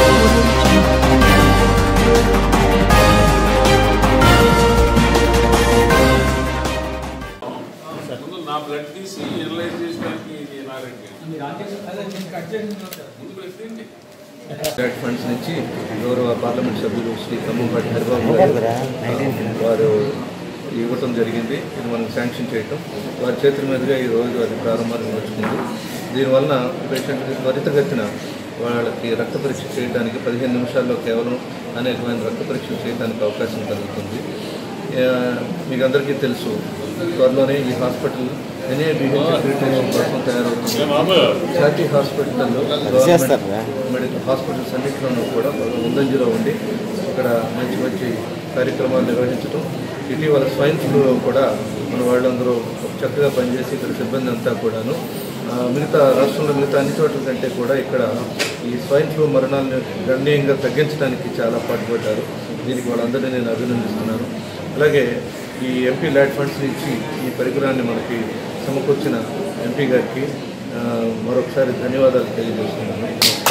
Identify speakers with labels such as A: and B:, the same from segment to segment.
A: ముందు నా బ్లడ్ తీసి ఎనలైజ్ చేయడానికి ఇది నారండి ముందు బ్లడ్ తీయండి
B: స్టాట్ ఫండ్స్ నుంచి గౌరవ పార్లమెంట్ సభ్యులు శ్రీ ఖమ్మంపాటి హరిబాబు గారు వారు ఇవ్వటం జరిగింది ఇది మనం శాంక్షన్ చేయటం వారి చేతుల మీదుగా ఈ రోజు అది ప్రారంభాన్ని వచ్చింది దీనివలన పేషెంట్ త్వరితగతిన వాళ్ళకి రక్త పరీక్ష చేయడానికి పదిహేను నిమిషాల్లో కేవలం అనేకమైన రక్త పరీక్షలు చేయడానికి అవకాశం కలుగుతుంది ఆ, మీకు అందరికీ తెలుసు త్వరలోనే ఈ హాస్పిటల్ ఎన్ఏబిహెచ్ అక్రిడిటేషన్ కోసం తయారవుతుంది ఛాతీ హాస్పిటల్లో గవర్నమెంట్ మెడికల్ హాస్పిటల్స్ అన్నింటిలోనూ కూడా బాగా ముందంజలో ఉండి ఇక్కడ మంచి మంచి కార్యక్రమాలు నిర్వహించడం ఇటీవల స్వైన్ ఫ్లూలో కూడా మన వాళ్ళందరూ చక్కగా పనిచేసి ఇక్కడ సిబ్బంది అంతా కూడాను ఆ, మిగతా రాష్ట్రంలో మిగతా అన్ని చోట్ల కంటే కూడా ఇక్కడ ఈ స్వైన్ ఫ్లూ మరణాలను గణనీయంగా తగ్గించడానికి చాలా పాటుపడ్డారు దీనికి వాళ్ళందరినీ నేను అభినందిస్తున్నాను అలాగే ఈ ఎంపీ ల్యాడ్ ఫండ్స్ నుంచి ఈ పరికరాన్ని మనకి సమకూర్చిన ఎంపీ గారికి ఆ, మరొకసారి ధన్యవాదాలు తెలియజేస్తున్నాను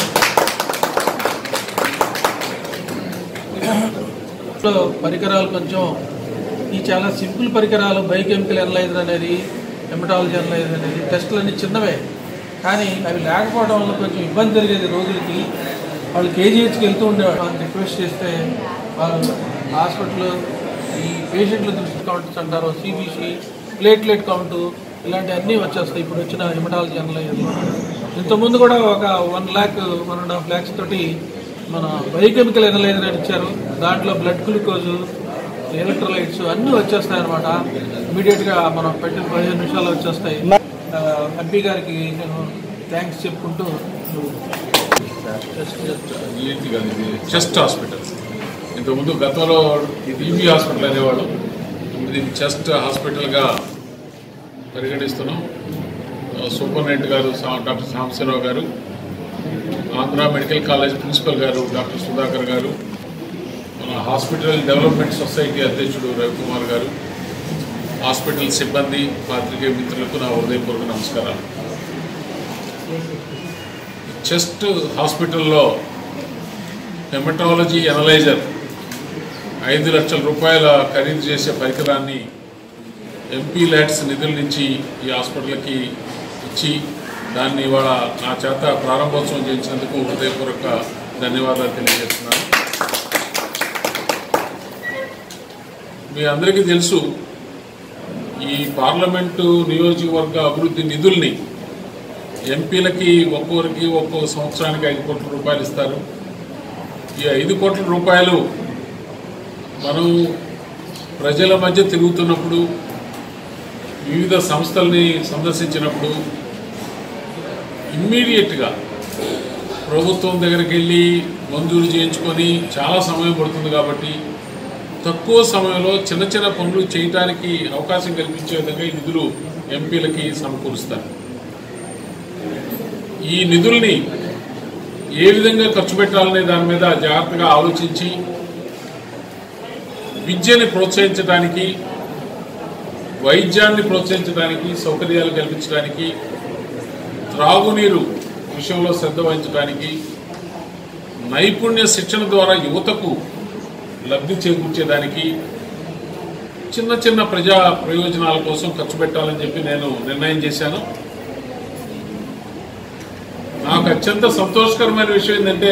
C: లో పరికరాలు కొంచెం ఈ చాలా సింపుల్ పరికరాలు బయోకెమికల్ ఎనలైజర్ అనేది హెమటాలజీ ఎనలైజర్ అనేది టెస్టులు అన్ని చిన్నవే కానీ అవి లేకపోవడం వల్ల కొంచెం ఇబ్బంది జరిగేది రోజులకి వాళ్ళు కేజీహెచ్కి వెళ్తూ ఉండేవాళ్ళు వాళ్ళని రిక్వెస్ట్ చేస్తే వాళ్ళు హాస్పిటల్ ఈ పేషెంట్ల దృష్టి కౌంట్స్ అంటారు సిబిసి ప్లేట్లెట్ కౌంటు ఇలాంటివన్నీ వచ్చేస్తాయి ఇప్పుడు వచ్చిన హెమటాలజీ ఎనలైజర్ ఇంతకుముందు కూడా ఒక one lakh one and half lakhs తోటి మన బయోకెమికల్ ఎనలైజర్ అని ఇచ్చారు దాంట్లో బ్లడ్ గ్లూకోజు ఎలక్ట్రోలైట్స్ అన్నీ వచ్చేస్తాయి అనమాట ఇమీడియట్గా మనం పెట్టిన పదిహేను నిమిషాలు వచ్చేస్తాయి ఆ, ఎంపీ గారికి నేను థ్యాంక్స్ చెప్పుకుంటూ
A: ఏంటి కాదు ఇది చెస్ట్ హాస్పిటల్ ఇంతకుముందు గతంలో టీబీ హాస్పిటల్ అనేవాడు ఇది చెస్ట్ హాస్పిటల్గా పరిగణిస్తున్నాం ఆ, సూపరింటెండెంట్ గారు సా- డాక్టర్ సాంబశివరావు గారు ఆంధ్ర మెడికల్ కాలేజ్ ప్రిన్సిపల్ గారు డాక్టర్ సుధాకర్ గారు మన హాస్పిటల్ డెవలప్మెంట్ సొసైటీ అధ్యక్షుడు రవికుమార్ గారు హాస్పిటల్ సిబ్బంది పాత్రికేయ మిత్రులకు నా హృదయపూర్వక నమస్కారాలు చెస్ట్ హాస్పిటల్లో హెమటాలజీ ఎనలైజర్ ఐదు లక్షల రూపాయల ఖరీదు చేసే పరికరాన్ని ఎంపీ ల్యాట్స్ నిధుల నుంచి ఈ హాస్పిటల్కి ఇచ్చి దాన్ని ఇవాళ నా చేత ప్రారంభోత్సవం చేయించినందుకు హృదయపూర్వక ధన్యవాదాలు తెలియజేస్తున్నాను మీ అందరికీ తెలుసు ఈ పార్లమెంటు నియోజకవర్గ అభివృద్ధి నిధుల్ని ఎంపీలకి ఒక్కొక్కరికి ఒక్కో సంవత్సరానికి ఐదు కోట్ల రూపాయలు ఇస్తారు ఈ ఐదు కోట్ల రూపాయలు మనం ప్రజల మధ్య తిరుగుతున్నప్పుడు వివిధ సంస్థల్ని సందర్శించినప్పుడు ఇమ్మీడియట్గా ప్రభుత్వం దగ్గరికి వెళ్ళి మంజూరు చేయించుకొని చాలా సమయం పడుతుంది కాబట్టి తక్కువ సమయంలో చిన్న చిన్న పనులు చేయడానికి అవకాశం కల్పించే విధంగా ఈ నిధులు ఎంపీలకి సమకూరుస్తారు ఈ నిధుల్ని ఏ విధంగా ఖర్చు పెట్టాలనే దాని మీద జాగ్రత్తగా ఆలోచించి విద్యని ప్రోత్సహించడానికి వైద్యాన్ని ప్రోత్సహించడానికి సౌకర్యాలు కల్పించడానికి త్రాగునీరు విషయంలో శ్రద్ధ వహించడానికి నైపుణ్య శిక్షణ ద్వారా యువతకు లబ్ధి చేకూర్చేదానికి చిన్న చిన్న ప్రజా ప్రయోజనాల కోసం ఖర్చు పెట్టాలని చెప్పి నేను నిర్ణయం చేశాను నాకు అత్యంత సంతోషకరమైన విషయం ఏంటంటే